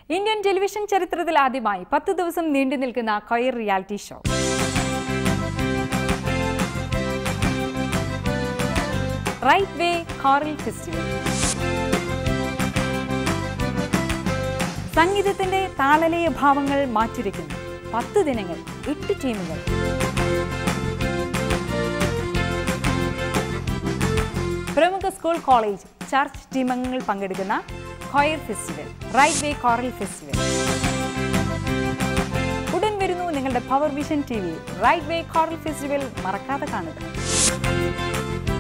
Indian television ചരിത്രത്തിൽ ആദ്യമായി പത്ത് ദിവസം നീണ്ടു നിൽക്കുന്ന choir reality show right way choral festival സംഗീതത്തിന്റെ താളലയ ഭാവങ്ങൾ മാറ്റുരയ്ക്കുന്നു പത്ത് ദിനങ്ങൾ എട്ട് ടീമുകൾ പ്രമുഖ സ്കൂൾ കോളേജ് ചർച്ച് ടീമംഗങ്ങൾ പങ്കെടുക്കുന്ന choir festival right way choral festival ഉടൻ വരുന്നു നിങ്ങളുടെ power vision T V right way choral festival മറക്കാതെ കാണുക